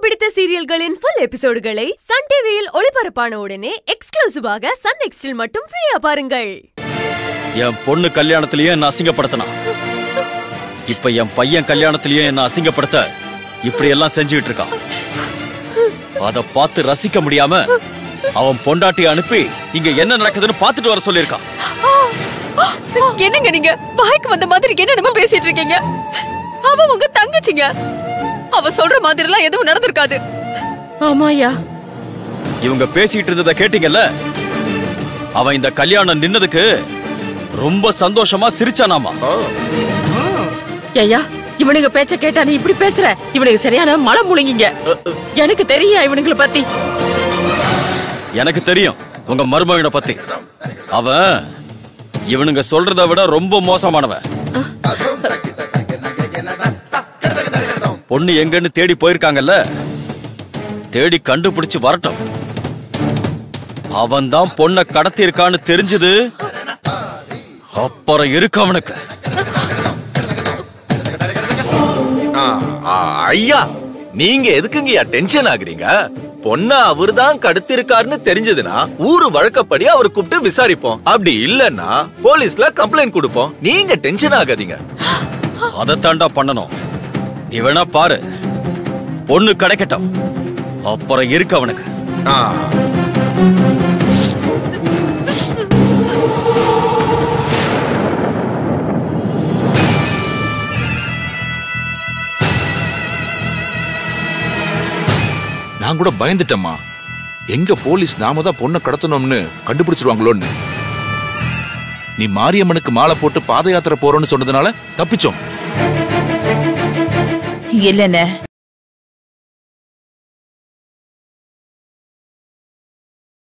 பிடித்த சீரியல்களின் full எபிசோடுகளை Sun டிவியில் ஒளிபரப்பான உடனே எக்ஸ்க்ளூசிவாக சன் நெக்ஸ்டில் மட்டும் ஃப்ரீயா பாருங்கள் என் பொண்ணு கல்யாணத்திலயே என்ன அசிங்கப்படுத்தினான் இப்ப என் பையன் கல்யாணத்திலயே என்ன அசிங்கப்படுத்த இப்படி எல்லாம் செஞ்சுக்கிட்டு இருக்கான் அத பார்த்து ரசிக்க முடியாம அவன் பொண்டாட்டி அனுப்பி இங்க என்ன நடக்குதுன்னு பார்த்துட்டு வர சொல்லியிருக்கான் என்னங்க நீங்க வாய்க்கு வந்த மாதிரி என்னென்னமோ பேசிட்டு இருக்கீங்க அவ உங்க தங்கச்சிங்க அவ சொல்ற மாதிரி எல்லாம் எதுவும் நடந்திருக்காது ஆமாயா இவங்க பேசிட்டு இருந்ததை கேட்டீங்கல்ல அவன் இந்த கல்யாணம் நின்னதுக்கு ரொம்ப சந்தோஷமா சிரிச்சானாமா ஐயா இவனுங்க பேச்ச கேட்டா நீ இப்படி பேசுற இவனுக்கு சரியான மலை முழுங்கிங்க எனக்கு தெரியும் இவனுங்களை பத்தி எனக்கு தெரியும் உங்க மருமகனை பத்தி அவன் இவனுங்க சொல்றதை விட ரொம்ப மோசமானவன் பொண்ணு எங்கன்னு தேடி போயிருக்காங்கல்ல தேடி கண்டுபிடிச்சு வரட்டும் அவன் தான் பொண்ணை கடத்தி இருக்கான்னு தெரிஞ்சது அப்புறம் இருக்கு அவனுக்கு ஆ, ஐயா நீங்க எதுக்குங்கய்யா டென்ஷன் ஆகுறீங்க பொண்ண அவர்தான் கடத்திருக்காருன்னு தெரிஞ்சதுன்னா ஊரு வழக்கப்படி அவர் கூப்பிட்டு விசாரிப்போம் அப்படி இல்லன்னா போலீஸ்ல கம்ப்ளைண்ட் கொடுப்போம் நீங்க டென்ஷன் ஆகாதீங்க அதைத்தாண்டா பண்ணணும் நீ வேணா பாரு பொண்ணு கிடைக்கட்டும் அப்புறம் இருக்கு அவனுக்கு ஆ, நான் கூட பயந்துட்டேம்மா எங்க போலீஸ் நாம தான் பொண்ணை கடத்தணும்னு கண்டுபிடிச்சிருவாங்களோன்னு நீ மாரியம்மனுக்கு மாலை போட்டு பாத யாத்திரை போறோம்னு சொன்னதுனால தப்பிச்சோம் இல்லண்ணே